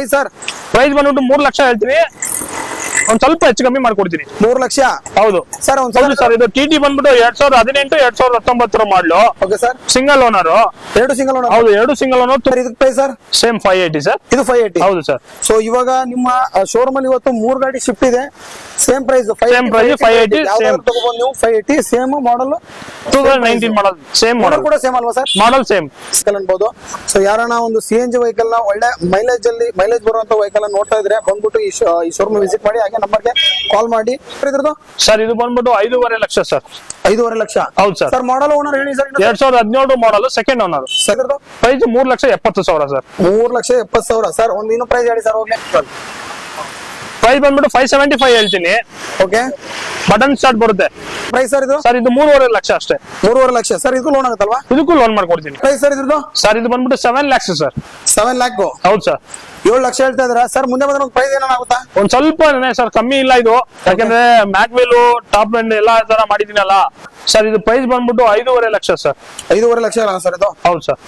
Price sir price ಬಂದ್ಬಿಟ್ಟು ಮೂರ್ ಲಕ್ಷ ಹೇಳ್ತೀವಿ ಒಂದ್ ಸ್ವಲ್ಪ ಹೆಚ್ಚು ಕಮ್ಮಿ ಮಾಡ್ಕೊಡ್ತೀನಿ ಮೂರ್ ಲಕ್ಷ ಹೌದು ಸರ್ ಒಂದ್ ಹೌದು ಸರ್ ಇದು ಟಿ ಟಿ ಬಂದ್ಬಿಟ್ಟು ಎರಡ್ ಸಾವಿರದ ಹದಿನೆಂಟು ಎರಡ್ ಸಾವಿರದ ಹತ್ತೊಂಬತ್ತರ ಮಾಡ್ಲು ಓಕೆ ಸರ್ ಸಿಂಗಲ್ ಓನರ್ ಎರಡು ಸಿಂಗಲ್ ಓನರ್ ಹೌದು ಎರಡು ಸಿಂಗಲ್ ಓನರ್ ಸರ್ ಇದಕ್ಕೆ price sir same five eighty sir ಇದು ಫೈವ್ ಏಯ್ಟಿ ಹೌದು ಸರ್ ಸೊ ಇವಾಗ ನಿಮ್ಮ ಶೋರೂಮ್ ಅಲ್ಲಿ ಇವತ್ತು ಮೂರ್ ಗಾಡಿ ಶಿಫ್ಟ್ ಇದೆ same price Same price, 580, same. ತಗೋಬಹುದು ನೀವು five eighty same model two thousand nineteen model same model model ಕೂಡ ಸೇಮ್ ಅಲ್ವಾ ಸರ್ ಮಾಡಲ್ ಸೇಮ್ ಅನ್ಬೋದು ಸೊ ಯಾರನ್ನ ಒಂದು ಸಿ ಎನ್ ಜಿ ವೆಹಿಕಲ್ ನ ಒಳ್ಳೆ ಮೈಲೇಜ್ ಅಲ್ಲಿ ಮೈಲೇಜ್ ಬರುವಂತ ವೆಹಿಕಲ್ ನೋಡ್ತಾ ಇದ್ರೆ ಬಂದ್ಬಿಟ್ಟು ಈ ಶೋ- ಈ ಶೋರೂಮ್ ವಿಸಿಟ್ ಮಾಡಿ ಹಾಗೆ ನಂಬರ್ಗೆ ಕಾಲ್ ಮಾಡಿ ಇದ್ರದ್ದು ಸರ್ ಇದು ಬಂದ್ಬಿಟ್ಟು ಐದೂವರೆ ಲಕ್ಷ ಸರ್ ಐದೂವರೆ ಲಕ್ಷ ಹೌದು ಸರ್ ಸರ್ ಮಾಡಲ್ ಓನರ್ ಹೇಳಿ ಸರ್ ಎರಡ್ ಸಾವಿರದ ಹದಿನೇಳು ಮಾಡಲ್ ಸೆಕೆಂಡ್ ಓನರ್ ಸರ್ ಇದ್ರದ್ದು ಪ್ರೈಸ್ ಮೂರ್ ಲಕ್ಷ ಎಪ್ಪತ್ತು ಸಾವಿರ ಸರ್ ಮೂರ್ ಲಕ್ಷ ಎಪ್ಪತ್ತು ಸಾವಿರ ಸರ್ ಒಂದು ಇನ್ನೂ ಪ್ರೈಸ್ ಹೇಳಿ ಸರ್ ಹೋಗ್ಲಿ ಪ್ರೈಸ್ ಬಂದ್ಬಿಟ್ಟು ಫೈವ್ ಸೆವೆಂಟಿ ಫೈವ್ ಹೇಳ್ತೀನಿ ಓಕೆ ಬಟನ್ ಸ್ಟಾರ್ಟ್ ಬರುತ್ತೆ ಪ್ರೈಸ್ ಸರ್ ಇದು ಸರ್ ಇದು ಮೂರುವರೆ ಲಕ್ಷ ಅಷ್ಟೇ ಮೂರುವರೆ ಲಕ್ಷ ಸರ್ ಇದು ಲೋನ್ ಆಗುತ್ತಲ್ವಾ ಇದಕ್ಕೂ ಲೋನ್ ಮಾಡ್ಕೊಡ್ತೀನಿ ಪ್ರೈಸ್ ಸರ್ ಇದ್ರದ್ದು ಸರ್ ಇದು ಬಂದ್ಬಿಟ್ಟು seven lakhs sir seven lakh ಹೌದು ಸರ್ ಏಳು ಲಕ್ಷ ಹೇಳ್ತಾ ಇದ್ರ ಸರ್ ಮುಂದೆ ಬಂದ್ರೆ ಒಂದು ಪ್ರೈಸ್ ಏನಾಗುತ್ತಾ ಒಂದ್ ಸ್ವಲ್ಪ ಸರ್ ಕಮ್ಮಿ ಇಲ್ಲ ಇದು ಯಾಕಂದ್ರೆ ಮ್ಯಾಕ್ ವೀಲು ಟಾಪ್ ಎಂಡ್ ಎಲ್ಲಾ ತರ ಮಾಡಿದೀನಲ್ಲ ಸರ್ ಇದು ಪ್ರೈಸ್ ಬಂದ್ಬಿಟ್ಟು ಐದೂವರೆ ಲಕ್ಷ ಸರ್ ಐದೂವರೆ ಲಕ್ಷ ಸರ್ ಇದು ಹೌದು ಸರ್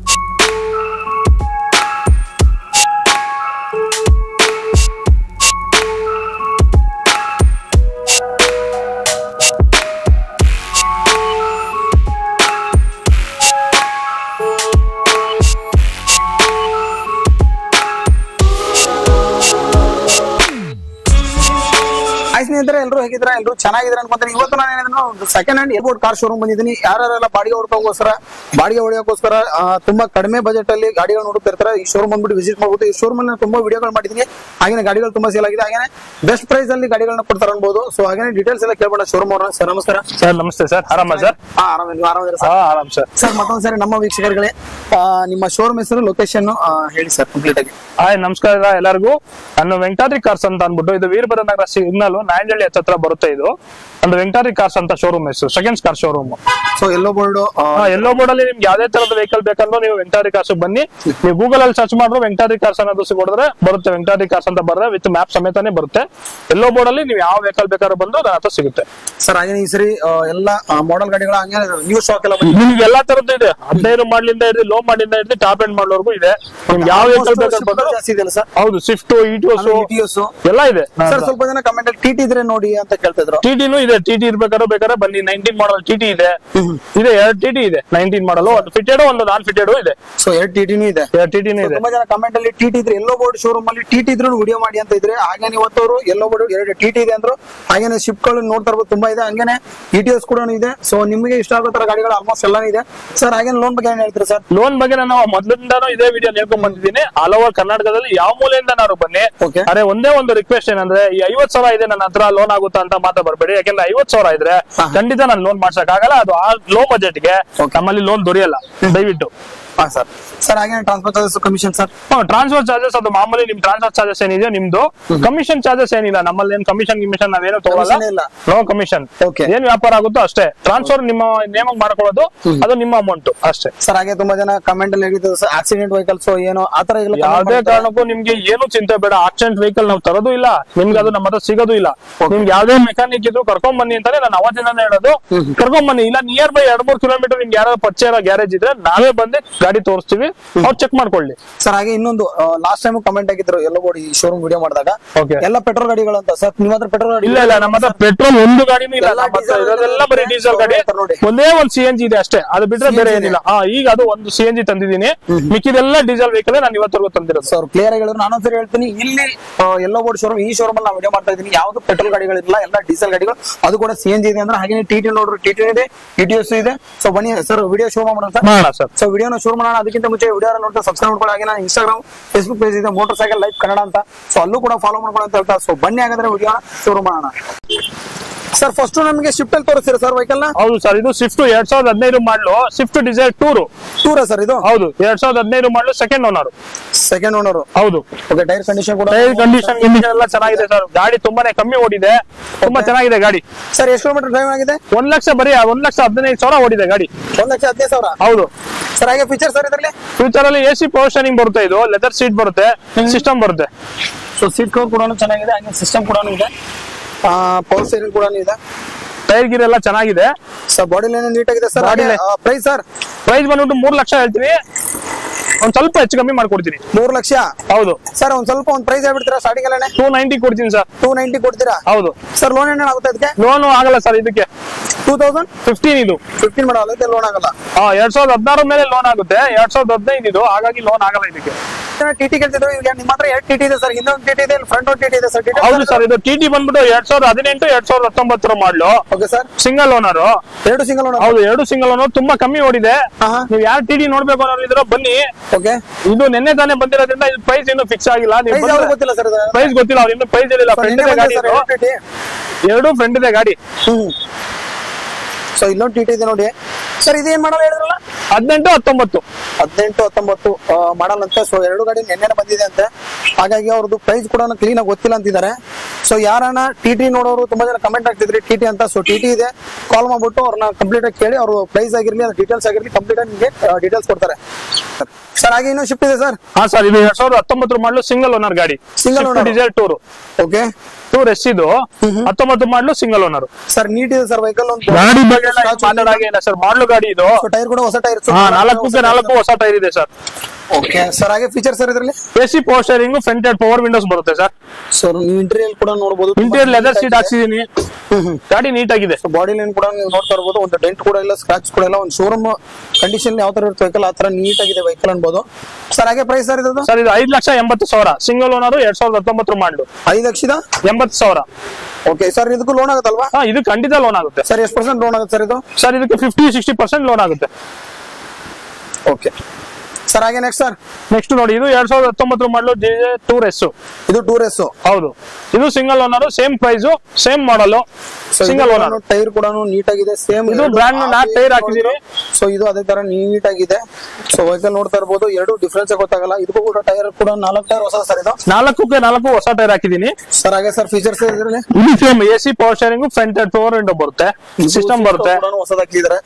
ಆಯ್ ಸ್ನೇಹಿತರೆ ಎಲ್ಲರೂ ಹೇಗಿದ್ರೆ ಎಲ್ಲರೂ ಚೆನ್ನಾಗಿದ್ರೆ ಅನ್ಕೊಂತಾರೆ ಇವತ್ತು ನಾನು ಏನಿದ್ರು ಒಂದು second hand airport car showroom ಬಂದಿದ್ದೀನಿ ಯಾರೆಲ್ಲ ಬಾಡಿಗೆ ಹೊಡ್ಕೋಸ್ಕರ ಬಾಡಿಗೆ ಹೊಡೆಯೋಕ್ಕೋಸ್ಕರ ಆ, ತುಂಬಾ ಕಡಿಮೆ ಬಜೆಟ್ ಅಲ್ಲಿ ಗಾಡಿಗಳು ನೋಡುತ್ತಿರ್ತಾರೆ ಈ ಶೋರೂಮ್ ಬಂದ್ಬಿಟ್ಟು ವಿಸಿಟ್ ಮಾಡ್ಬೋದು ಈ ಶೋರೂಮ್ ಅಲ್ಲಿ ನಾನು ತುಂಬಾ ವಿಡಿಯೋಗಳು ಮಾಡಿದ್ದೀನಿ ಹಾಗೆ ಗಾಡಿಗಳು ತುಂಬಾ ಸೇಲ್ ಆಗಿದೆ ಹಾಗೆ ಬೆಸ್ಟ್ ಪ್ರೈಸ್ ಅಲ್ಲಿ ಗಾಡಿಗಳನ್ನ ಕೊಡ್ತಾರೆ ಅನ್ಬೋದು ಸೊ ಹಾಗೆ ಡೀಟೇಲ್ಸ್ ಎಲ್ಲ ಕೇಳ್ಬೋಣ ಶೋರೂಮ್ ಅವ್ರನ್ನ ಸರ್ ನಮಸ್ಕಾರ ಸರ್ ನಮಸ್ತೆ ಸರ್ ಆರಾಮ ಸರ್ ಹಾ ಆರಾಮ ನೀವು ಆರಾಮಿದ್ದೀರಾ ಸರ್ ಹಾ ಆರಾಮ್ ಸರ್ ಸರ್ ಮತ್ತೊಂದ್ಸರಿ ನಮ್ಮ ವೀಕ್ಷಕರುಗಳೇ ಆ, ನಿಮ್ಮ ಶೋರೂಮ್ ಹೆಸರು ಲೊಕೇಶನ್ ಹೇಳಿ ಸರ್ ಕಂಪ್ಲೀಟ್ ಆಗಿ ಹಾಯ್ ನಮಸ್ಕಾರ ಎಲ್ಲರಿಗೂ ನಾನು ವೆಂಕಟಾದ್ರಿ ಕಾರ್ಸ್ ಅಂತ ಅಂದ್ಬಿಟ್ಟು ಇದು ವೀರಭದ್ರ ನಗರ ಸಿಗ್ನಲ್ ನಾಯಂಡಹಳ್ಳಿ ಹತ್ರ ಬರುತ್ತೆ ಇದು ಒಂದು ವೆಂಕಟಾದ್ರಿ ಕಾರ್ಸ್ ಅಂತ ಶೋರೂಮ್ ಹೆಸರು seconds car showroom so yellow board yellow board ಅಲ್ಲಿ ನಿಮ್ಗೆ ಯಾವ್ದೇ ತರದ ವೆಹಿಕಲ್ ಬೇಕಂದ್ರೂ ನೀವು ವೆಂಕಟಾದ್ರಿ ಕಾರ್ಸ್ ಬನ್ನಿ ನೀವು ಗೂಗಲ್ ಅಲ್ಲಿ ಸರ್ಚ್ ಮಾಡಿದ್ರೆ ವೆಂಕಟಾದ್ರಿ ಕಾರ್ಸ್ ಅನ್ನೋದು ಸಿಗೋದ್ರೆ ಬರುತ್ತೆ ವೆಂಕಟಾದ್ರಿ ಕಾರ್ಸ್ ಅಂತ ಬರುತ್ತೆ ವಿತ್ ಮ್ಯಾಪ್ ಸಮೇತನೇ ಬರುತ್ತೆ ಎಲ್ಲೋ ಬೋರ್ಡ್ ಅಲ್ಲಿ ನೀವು ಯಾವ ವೆಹಿಕಲ್ ಬೇಕಾದ್ರೂ ಬಂದು ನನ್ನ ಹತ್ರ ಸಿಗುತ್ತೆ ಸರ್ ಹಾಗೆ ಈ ಸರಿ ಆ, ಎಲ್ಲ ಮಾಡೆಲ್ ಗಾಡಿಗಳ ಹಂಗೆ ನ್ಯೂ ಸ್ಟಾಕ್ ಎಲ್ಲ ಬಂದಿದೆ. ನಿಮ್ಗೆ ಎಲ್ಲಾ ತರದ್ದು ಇದೆ ಹದಿನೈದು ಮಾಡ್ಲಿಂದ ಹಿಡಿದು ಲೋ ಮಾಡಿಂದ ಹಿಡಿದು ಟಾಪ್ ಎಂಡ್ ಮಾಡೋರ್ಗು ಇದೆ ನಿಮ್ಗೆ ಯಾವ ವೆಹಿಕಲ್ Almost ಬೇಕಾದ್ರೂ shift ಬಂದು ಜಾಸ್ತಿ ಇದೆಯಲ್ಲ ಸರ್ ಹೌದು ಸ್ವಿಫ್ಟ್ ಇಟಿಯೋಸ್ ETS. ಎಲ್ಲ ಇದೆ ಸರ್ ಸ್ವಲ್ಪ ಜನ ಕಮೆಂಟ್ ಅಲ್ಲಿ ಟಿಟಿ ಇದ್ರೆ ನೋಡಿ ಅಂತ ಕೇಳ್ತಿದ್ರು ಟಿಟಿನೂ ಇದೆ ಟಿಟಿ ಇರ್ಬೇಕಾದ್ರೆ ಬೇಕಾದ್ರೆ ಬನ್ನಿ ನೈನ್ಟೀನ್ ಮಾಡಲ್ ಟಿಟಿ ಇದೆ ಇದೆ ಎರಡು ಟಿಟಿ ಇದೆ ನೈನ್ಟೀನ್ ಮಾಡಲ್ ಒಂದು ಫಿಟೆಡ್ ಒಂದು ನಾನ್ ಫಿಟೆಡ್ ಇದೆ ಸೊ ಎರಡು ಟಿಟಿನೂ ಇದೆ ಎರಡು ಟಿಟಿನೂ ಇದೆ ತುಂಬಾ ಜನ ಕಮೆಂಟ್ ಅಲ್ಲಿ ಟಿಟಿ ಇದ್ರೆ ಎಲ್ಲೋ ಬೋರ್ಡ್ ಶೋರೂಮ್ ಅಲ್ಲಿ ಟಿಟಿ ಇದ್ರು ವಿಡಿಯೋ ಮಾಡಿ ಅಂತ ಇದ್ರೆ ಹಾಗೆ ಇವತ್ತವರು ಎಲ್ಲೋ ಬೋರ್ಡ್ ಎರಡು ಟಿಟಿ ಇದೆ ಅಂದ್ರು ಹಾಗೇನೆ ಶಿಫ್ಟ್ ಗಳು ನೋಡ್ತಾ ಇರ್ಬೋದು ತುಂಬಾ ಇದೆ ಹಂಗೇನೆ ಇಟಿಎಸ್ ಕೂಡ ಇದೆ ಸೊ ನಿಮಗೆ ಇಷ್ಟ ಆಗೋ ತರ ಗಾಡಿಗಳು ಆಲ್ಮೋಸ್ಟ್ ಎಲ್ಲಾನು ಇದೆ ಸರ್ ಹಾಗೆ ಲೋನ್ ಬಗ್ಗೆ ಏನ್ ಹೇಳ್ತೀರಾ ಸರ್ ಲೋನ್ ಬಗ್ಗೆ ನಾನು ಮೊದಲಿಂದಾನು ಇದೇ ವಿಡಿಯೋ ನೇರ್ಕೊಂಡ್ ಬಂದಿದ್ದೀನಿ ಆಲ್ ಓವರ್ ಕರ್ನಾಟಕದಲ್ಲಿ ಯಾವ ಮೂಲೆಯಿಂದ ನಾನು ಬನ್ನಿ Okay. ಅರೆ ಒಂದೇ ಒಂದು ರಿಕ್ವೆಸ್ಟ್ ಏನಂದ್ರೆ ಈ ಐವತ್ ಸಾವಿರ ಇದೆ ನನ್ನ ಹತ್ರ ಲೋನ್ ಆಗುತ್ತಾ ಅಂತ ಮಾತಾ ಬರ್ಬೇಡಿ ಯಾಕಂದ್ರೆ ಐವತ್ ಸಾವಿರ ಇದ್ರೆ ಖಂಡಿತ ನಾನು ಲೋನ್ ಮಾಡ್ಸಕ್ ಆಗಲ್ಲ ಅದು ಆ ಲೋ ಬಜೆಟ್ ಗೆ ನಮ್ಮಲ್ಲಿ ಲೋನ್ ದೊರೆಯಲ್ಲ ದಯವಿಟ್ಟು ಹಾ ಸರ್ ಸರ್ ಹಾಗೆ transfer charges commission sir transfer charges ಅದು ಮಾಮೂಲಿ ನಿಮ್ ಟ್ರಾನ್ಸ್ಫರ್ ಚಾರ್ಜಸ್ ಏನಿದೆ ನಿಮ್ದು ಕಮಿಷನ್ ಚಾರ್ಜಸ್ ಏನಿಲ್ಲ ನಮ್ಮಲ್ಲಿ ಏನ್ ಕಮಿಷನ್ ಗಿಮಿಷನ್ ನಾವೇನು Commission ತಗೊಳ್ಳಲ್ಲ ಇಲ್ಲ. No commission Okay. ಏನ್ ವ್ಯಾಪಾರ ಆಗುತ್ತೋ ಅಷ್ಟೇ ಟ್ರಾನ್ಸ್ಫರ್ ನಿಮ್ಮ ನೇಮಕ್ ಮಾಡ್ಕೊಳ್ಳೋದು ಅದು ನಿಮ್ಮ ಅಮೌಂಟ್ ಅಷ್ಟೇ ಸರ್ ಹಾಗೆ ತುಂಬಾ ಜನ ಕಮೆಂಟ್ ಅಲ್ಲಿ ಹೇಳಿದ್ರು ಸರ್ ಆಕ್ಸಿಡೆಂಟ್ ವೆಹಿಕಲ್ಸ್ ಏನೋ ಆತರ ಎಲ್ಲ comment ಯಾವ್ದೇ ಮಾಡ್ತಾರೆ. ಕಾರಣಕ್ಕೂ ನಿಮ್ಗೆ ಏನು ಚಿಂತೆ ಬೇಡ ಆಕ್ಸಿಡೆಂಟ್ ವೆಹಿಕಲ್ ನಾವು ತರೋದು ಇಲ್ಲ ನಿಮ್ಗೆ ಅದು ನಮ್ಮ ಹತ್ರ ಸಿಗೋದು ಇಲ್ಲ ನಿಮ್ಗೆ ಯಾವ್ದೇ ಮೆಕ್ಯಾನಿಕ್ ಇದ್ರು ಕರ್ಕೊಂಡ್ ಬನ್ನಿ ಅಂತಾನೆ ನಾನು ಅವತ್ತಿಂದಾನೇ ಹೇಳೋದು ಕರ್ಕೊಂಡ್ ಬನ್ನಿ ಇಲ್ಲ ನಿಯರ್ ಬೈ ಎರಡ್ ಮೂರ್ ಕಿಲೋಮೀಟರ್ ನಿಮ್ಗೆ ಯಾರು ಪರಿಚಯ ಇರೋ ಗ್ಯಾರೇಜ್ ಇದ್ರೆ ನಾವೇ ಬಂದು ಗಾಡಿ ತೋರಿಸ್ತೀವಿ ಅವ್ರು ಚೆಕ್ ಮಾಡ್ಕೊಳ್ಳಿ ಸರ್ ಹಾಗೆ ಇನ್ನೊಂದು ಲಾಸ್ಟ್ ಟೈಮ್ ಕಮೆಂಟ್ ಆಗಿದ್ರು ಎಲ್ಲ ಬೋರ್ಡ್ ಈ ಶೋರೂಮ್ ವಿಡಿಯೋ ಮಾಡಿದಾಗ Okay. ಎಲ್ಲ ಪೆಟ್ರೋಲ್ ಗಾಡಿಗಳು ಅಂತ ಸರ್ ನಿಮ್ಮ ಹತ್ರ ಪೆಟ್ರೋಲ್ ಗಾಡಿ ಇಲ್ಲ ಇಲ್ಲ ನಮ್ಮ ಹತ್ರ ಪೆಟ್ರೋಲ್ ಒಂದು ಗಾಡಿನೂ ಇಲ್ಲ ಎಲ್ಲ ನಮ್ಮ ಹತ್ರ diesel ಇರೋದೆಲ್ಲ ಬರೀ ಡೀಸೆಲ್ ಗಾಡಿ ನೋಡಿ. ಒಂದೇ ಒಂದು ಸಿ ಎನ್ ಜಿ ಇದೆ ಅಷ್ಟೇ ಅದು ಬಿಟ್ರೆ ಬೇರೆ CNG ಏನಿಲ್ಲ ಹಾ ಈಗ ಅದು ಒಂದು ಸಿ ಎನ್ ಜಿ ತಂದಿದ್ದೀನಿ ಮಿಕ್ಕಿದೆಲ್ಲ ಡೀಸೆಲ್ ವೆಹಿಕಲ್ ನಾನು ಇವತ್ತರೆಗೂ ತಂದಿರೋದು ಸರ್ ಕ್ಲಿಯರ್ ಆಗಿ ಹೇಳಿದ್ರು ನಾನೊಂದ್ಸರಿ ಹೇಳ್ತೀನಿ ಇಲ್ಲಿ ಎಲ್ಲೋ ಬೋರ್ಡ್ ಶೋರೂಮ್ ಈ ಶೋರೂಮ್ ಅಲ್ಲಿ ನಾವು ವಿಡಿಯೋ ಮಾಡ್ತಾ ಇದ್ದೀನಿ ಯಾವ್ದು ಪೆಟ್ರೋಲ್ ಗಾಡಿಗಳಿಲ್ಲ ಎಲ್ಲ ಡೀಸೆಲ್ ಗಾಡಿಗಳು ಅದು ಕೂಡ ಸಿ ಎನ್ ಜಿ ಇದೆ ಅಂದ್ರೆ ಹಾಗೆ ಟಿ ಟಿ ನೋಡ್ರಿ ಟಿ ಟಿ ಇದೆ ಇಟಿಎಸ್ ಇದೆ ಸೊ ಬನ್ನಿ ಸರ್ ವಿಡಿಯೋ ಶೋ ಮಾಡೋಣ ಸರ್ ಮಾಡೋಣ ಸರ್ ಸೊ ವಿಡಿಯೋನ ಶುರು ಮಾಡೋಣ ಅದಕ್ಕಿಂತ ಮುಂಚೆ ವಿಡಿಯೋ ನೋಡ್ತಾ ಸಬ್ಸ್ಕ್ರೈಬ್ ಮಾಡ್ಕೊಳ್ಳಿ ಹಾಗೆ ನಾನು ಇನ್ಸ್ಟಾಗ್ರಾಮ್ ಫೇಸ್ಬುಕ್ ಪೇಜ್ ಇದೆ ಮೋಟರ್ ಸೈಕಲ್ ಲೈಫ್ ಕನ್ನಡ ಅಂತ ಸೊ ಅಲ್ಲೂ ಕೂಡ ಫಾಲೋ ಮಾಡ್ಕೊಳ್ಳಿ ಅಂತ ಹೇಳ್ತಾ ಸೊ ಬನ್ನಿ ಹಾಗಾದ್ರೆ ವಿಡಿಯೋ ಶುರು ಮಾಡೋಣ ಸರ್ ಫಸ್ಟ್ ನಮಗೆ ಶಿಫ್ಟ್ ಅಲ್ಲಿ ತೋರಿಸ್ತೀರಾ ಸರ್ ವೆಹಿಕಲ್ ನ ಹೌದು ಸರ್ ಇದು ಸ್ವಿಫ್ಟ್ ಎರಡ್ ಸಾವಿರದ ಹದಿನೈದು ಮಾಡಲು ಸ್ವಿಫ್ಟ್ ಡಿಸೈರ್ ಟೂರು ಟೂರಾ ಸರ್ ಇದು ಹೌದು ಎರಡ್ ಸಾವಿರದ ಹದಿನೈದು model second owner second owner ಹೌದು ಓಕೆ ಟೈರ್ ಕಂಡೀಷನ್ ಕೂಡ ಟೈರ್ ಕಂಡೀಷನ್ ಕಂಡೀಷನ್ ಎಲ್ಲ ಚೆನ್ನಾಗಿದೆ ಸರ್ ಗಾಡಿ ತುಂಬಾನೇ ಕಮ್ಮಿ ಓಡಿದೆ ತುಂಬಾ ಚೆನ್ನಾಗಿದೆ ಗಾಡಿ ಸರ್ ಎಷ್ಟು ಕಿಲೋಮೀಟರ್ ಡ್ರೈವ್ ಆಗಿದೆ ಒಂದ್ ಲಕ್ಷ ಬರೀ ಒಂದ್ ಲಕ್ಷ ಹದಿನೈದು ಸಾವಿರ ಓಡಿದೆ ಗಾಡಿ ಒಂದ್ ಲಕ್ಷ ಹದಿನೈದು ಸಾವಿರ ಹೌದು ಸರ್ ಹಾಗೆ ಫೀಚರ್ ಸರ್ ಇದರಲ್ಲಿ ಫ್ಯೂಚರ್ ಅಲ್ಲಿ ಎ ಸಿ ಪವರ್ ಸ್ಟೇರಿಂಗ್ ಬರುತ್ತೆ ಇದು ಲೆದರ್ ಸೀಟ್ ಬರುತ್ತೆ ಸಿಸ್ಟಮ್ ಬರುತ್ತೆ ಸೊ ಸೀಟ್ ಕವರ್ ಕೂಡ ಚೆನ್ನಾಗಿದೆ ಹಾಗೆ ಸಿಸ್ಟಮ್ ಕೂಡ ಇದೆ ಪವರ್ ಸ್ಟೇರಿಂಗ್ ಕೂಡ ಇದೆ ಟೈರ್ ಗಿರ್ ಎಲ್ಲ ಚೆನ್ನಾಗಿದೆ ಸರ್ ಬಾಡಿ ಲೈನ್ ನೀಟ್ ಆಗಿದೆ ಸರ್ Body ಹಾಗೆ line. ಪ್ರೈಸ್ ಸರ್ ಪ್ರೈಸ್ ಬಂದ್ಬಿಟ್ಟು ಮೂರ್ ಲಕ್ಷ ಹೇಳ್ತೀವಿ ಒಂದ್ ಸ್ವಲ್ಪ ಹೆಚ್ಚು ಕಮ್ಮಿ ಮಾಡ್ಕೊಡ್ತೀನಿ ಮೂರ್ ಲಕ್ಷ ಹೌದು ಸರ್ ಒಂದ್ ಸ್ವಲ್ಪ ಒಂದ್ ಪ್ರೈಸ್ ಹೇಳ್ಬಿಡ್ತೀರಾ ಸ್ಟಾರ್ಟಿಂಗ್ ಅಲ್ಲೇ ಟೂ ನೈಂಟಿ ಕೊಡ್ತೀನಿ ಸರ್ ಟೂ ನೈಂಟಿ ಕೊಡ್ತೀರಾ ಹೌದು ಸರ್ ಲೋನ್ ಏನೇನು ಆಗುತ್ತೆ ಇದಕ್ಕೆ ಲೋನು ಆಗಲ್ಲ ಸರ್ ಇದಕ್ಕೆ ಟೂ ತೌಸಂಡ್ ಫಿಫ್ಟೀನ್ ಇದು ಫಿಫ್ಟೀನ್ ಮಾಡಲ್ಲ ಇದಕ್ಕೆ ಲೋನ್ ಆಗಲ್ಲ ಹಾ ಎರಡ್ ಸಾವಿರದ ಹದಿನಾರು ಮೇಲೆ ಲೋನ್ ಆಗುತ್ತೆ ಎರಡ್ ಸಾವಿರದ ಹದಿನೈದು ಇದು ಹಾಗಾಗಿ ಲೋನ್ ಆಗಲ್ಲ ಇದಕ್ಕೆ ಟಿ ಟಿ ಕೇಳ್ತಿದ್ರು ಈಗ ನಿಮ್ಮ ಹತ್ರ ಎರಡು ಟಿ ಟಿ ಇದೆ ಸರ್ ಹಿಂದೆ ಒಂದು ಟಿ ಟಿ ಇದೆ ಫ್ರಂಟ್ ಒಂದು ಟಿ ಟಿ ಇದೆ ಸರ್ ಹೌದು ಸರ್ ಇದು ಟಿ ಟಿ ಬಂದ್ಬಿಟ್ಟು ಎರಡ್ ಸಾವಿರದ ಹದಿನೆಂಟು ಎರಡ್ ಸಾವಿರದ ಹತ್ತೊಂಬತ್ತರ ಮಾಡ್ಲು ಓಕೆ ಸರ್ ಸಿಂಗಲ್ ಓನರ್ ಎರಡು ಸಿಂಗಲ್ ಲೋನ್ ಹೌದು ಎರಡು ಸಿಂಗಲ್ ಓನರ್ ತುಂಬಾ ಕಮ್ಮಿ ಓಡಿದೆ ಹಾ, ಹಾ. ನೀವು ಯಾರು ಟಿ ಟಿ ನೋಡ್ಬೇಕು ಅನ್ನೋದಿದ್ರು ಬನ್ನಿ ಓಕೆ ಇದು ನಿನ್ನೆ ತಾನೇ ಬಂದಿರೋದ್ರಿಂದ ಇದು ಪ್ರೈಸ್ ಇನ್ನು ಫಿಕ್ಸ್ ಆಗಿಲ್ಲ ನೀವು ಪ್ರೈಸ್ ಯಾವ್ದು ಗೊತ್ತಿಲ್ಲ ಸರ್ ಇದು ಪ್ರೈಸ್ ಗೊತ್ತಿಲ್ಲ ಅವ್ರು ಇನ್ನು ಪ್ರೈಸ್ ಹೇಳಿಲ್ಲ ಫ್ರೆಂಡ್ ಇದೆ ಗಾಡಿ ಸರ್ ಇದು. ಟಿ ಟಿ ಎರಡು ಫ್ರೆಂಡ್ ಇದೆ ಗಾಡಿ ಹ್ಮ್ ಸೊ ಇಲ್ಲೊಂದು ಟಿ ಟಿ ಇದೆ ನೋಡಿ ಸರ್ ಇದೇನ್ ಮಾಡಲ್ಲ ಹೇಳಿದ್ರಲ್ಲ ಹದಿನೆಂಟು ಹತ್ತೊಂಬತ್ತು ಹದಿನೆಂಟು ಹತ್ತೊಂಬತ್ತು ಮಾಡಲ್ ಅಂತೆ ಸೊ ಎರಡು ಗಾಡಿ ನೆನ್ನೆ ಬಂದಿದೆ ಅಂತೆ ಹಾಗಾಗಿ ಅವ್ರದ್ದು ಪ್ರೈಸ್ ಕೂಡ ಕ್ಲೀನ್ ಆಗಿ ಗೊತ್ತಿಲ್ಲ ಅಂತಿದ್ದಾರೆ ಸೊ ಯಾರನ್ನ ಟಿ ಟಿ ನೋಡೋರು ತುಂಬಾ ಜನ ಕಮೆಂಟ್ ಆಗ್ತಿದ್ರಿ ಟಿ ಟಿ ಅಂತ ಸೊ ಟಿ ಟಿ ಇದೆ ಕಾಲ್ ಮಾಡ್ಬಿಟ್ಟು ಅವ್ರನ್ನ ಕಂಪ್ಲೀಟ್ ಆಗಿ ಕೇಳಿ ಅವರು ಪ್ರೈಸ್ ಆಗಿರ್ಲಿ ಅದು ಡೀಟೇಲ್ಸ್ ಆಗಿರ್ಲಿ ಕಂಪ್ಲೀಟ್ ಆಗಿ ನಿಮಗೆ ಡೀಟೇಲ್ಸ್ ಕೊಡ್ತಾರೆ ಸರ್ ಹಾಗೆ ಇನ್ನೂ ಶಿಫ್ಟ್ ಇದೆ ಸರ್ ಹಾ ಸರ್ ಇದು ಎರಡ್ ಸಾವಿರದ ಹತ್ತೊಂಬತ್ತರ ಮಾಡ್ಲು ಸಿಂಗಲ್ ಓನರ್ ಗಾಡಿ Single owner. Diesel tour okay tour S ಇದು ಹತ್ತೊಂಬತ್ತು model single owner sir neat ಇದೆ ಸರ್ ವೆಹಿಕಲ್ ಒಂದು ಗಾಡಿ ಬಗ್ಗೆ ಎಲ್ಲ ಏನ್ ಮಾತಾಡಾಗೆ ಇಲ್ಲ ಸರ್ ಮಾಡ್ಲು ಗಾಡಿ ಇದು ಟೈರ್ ಕೂಡ ಹೊಸ ಟೈರ್ ಹಾ ನಾಲ್ಕಕ್ಕೆ ನಾಲ್ಕು ಹೊಸ ಟೈರ್ ಇದೆ ಸರ್ ಓಕೆ ಸರ್ ಹಾಗೆ ಫೀಚರ್ ಸರ್ ಇದರಲ್ಲಿ A C power steering front head power windows ಬರುತ್ತೆ ಸರ್ ಸರ್ ನೀವು ಇಂಟೀರಿಯಲ್ ಕೂಡ ನೋಡಬಹುದು ಇಂಟೀರಿಯರ್ ಲೆದರ್ ಸೀಟ್ ಹಾಕ್ಸಿದೀನಿ ಗಾಡಿ ನೀಟ್ ಆಗಿದೆ ಬಾಡಿ ಲೈನ್ ಕೂಡ ನೀವು ನೋಡ್ತಾ ಇರ್ಬೋದು ಒಂದು ಡೆಂಟ್ ಕೂಡ ಇಲ್ಲ ಸ್ಕ್ರಾಚ್ ಕೂಡ ಇಲ್ಲ ಒಂದು ಶೋರೂಮ್ ಕಂಡೀಷನ್ ಯಾವ ತರ ಇರುತ್ತೆ ವೆಹಿಕಲ್ ಆ ತರ ನೀಟ್ ಆಗಿದೆ ವೆಹಿಕಲ್ ಅನ್ಬೋದು ಸರ್ ಹಾಗೆ ಪ್ರೈಸ್ ಸರ್ ಇದ್ದು ಸರ್ ಇದು ಐದ್ ಲಕ್ಷ ಎಂಬತ್ತು ಸಾವಿರ ಸಿಂಗಲ್ ಓನರ್ ಎರಡ್ ಸಾವಿರದ ಹತ್ತೊಂಬತ್ತರ ಮಾಡ್ಲು ಐದು ಲಕ್ಷದ ಎಂಬತ್ತು ಸಾವಿರ ಓಕೆ ಸರ್ ಇದಕ್ಕೂ ಲೋನ್ ಆಗುತ್ತಲ್ವಾ ಹಾ ಇದು ಖಂಡಿತ ಲೋನ್ ಆಗುತ್ತೆ ಸರ್ ಎಷ್ಟು ಪರ್ಸೆಂಟ್ ಲೋನ್ ಆಗುತ್ತೆ ಸರ್ ಇದು ಸರ್ ಇದಕ್ಕೆ ಫಿಫ್ಟಿ ಸಿಕ್ಸ್ಟಿ ಪರ್ಸೆಂಟ್ ಲೋನ್ ಆಗುತ್ತೆ ಓಕೆ ಸರ್ ಹಾಗೆ ನೆಕ್ಸ್ಟ್ ಸರ್ ನೆಕ್ಸ್ಟ್ ನೋಡಿ ಇದು ಎರಡ್ ಸಾವಿರದ ಹತ್ತೊಂಬತ್ತರ ಮಾಡಲು ಜೆ ಟೂರ್ ಎಸ್ ಇದು ಟೂ ರೇಸ್ ಹೌದು ಇದು single owner same price same model single owner tyre ಕೂಡ ನೀಟ್ ಆಗಿದೆ ಸೇಮ್ ಇದು brand new ನಾಲ್ಕು tyre ಹಾಕಿದೀನಿ. ಸೊ ಇದು ಅದೇ ತರ ನೀಟ್ ಆಗಿದೆ ಸೊ ವೆಹಿಕಲ್ ನೋಡ್ತಾ ಇರ್ಬೋದು ಎರಡು ಡಿಫ್ರೆನ್ಸ್ ಗೊತ್ತಾಗಲ್ಲ ಇದಕ್ಕೂ ಕೂಡ ಟೈರ್ ಕೂಡ ನಾಲ್ಕು ಟೈರ್ ಹೊಸ ಸರ್ ಇದು ನಾಲ್ಕಕ್ಕೆ ನಾಲ್ಕು ಹೊಸ ಟೈರ್ ಹಾಕಿದೀನಿ ಸರ್ ಹಾಗೆ ಸರ್ ಫೀಚರ್ಸ್ ಇದರಲ್ಲಿ ಇದು same A C power steering front power window ಬರುತ್ತೆ ಸಿಸ್ಟಮ್ ಬರುತ್ತೆ ಹೊಸದ ಹಾಕಿದ್ರೆ